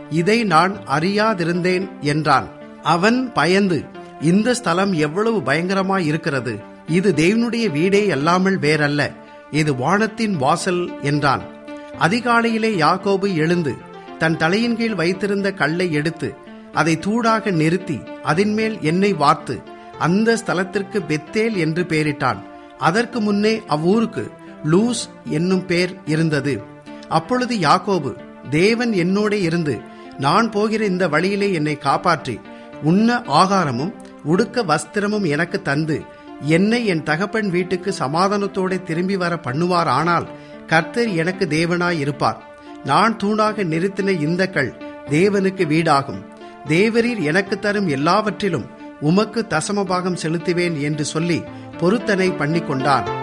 இதை நான் அறியாதிருந்தேன் என்றான் அவன் பயந்து இந்த ஸ்தலம் எவ்வளவு பயங்கரமாய் இருக்கிறது இது தேவனுடைய வீடே அல்லாமல் வேறல்ல இது வானத்தின் வாசல் என்றான் அதிகாலையிலே யாக்கோபு எழுந்து தன் தலையின் கீழ் வைத்திருந்த கல்லை எடுத்து அதை தூடாக நிறுத்தி அதன்மேல் எண்ணெய் வார்த்து அந்த ஸ்தலத்திற்கு பெத்தேல் என்று பெயரிட்டான் அதற்கு முன்னே அவ்வூருக்கு லூஸ் என்னும் பேர் இருந்தது அப்பொழுது யாக்கோபு தேவன் என்னோட இருந்து நான் போகிற இந்த வழியிலே என்னை காப்பாற்றி உண்ண ஆகாரமும் உடுக்க வஸ்திரமும் எனக்கு தந்து என்னை என் தகப்பன் வீட்டுக்கு சமாதானத்தோட திரும்பி வர பண்ணுவார் ஆனால் கர்த்தர் எனக்கு தேவனாய் இருப்பார் நான் தூணாக நிறுத்தின இந்த கல் தேவனுக்கு வீடாகும் தேவரீர் எனக்கு தரும் எல்லாவற்றிலும் உமக்கு தசமபாகம் செலுத்துவேன் என்று சொல்லி பொருத்தனை பண்ணிக்கொண்டான்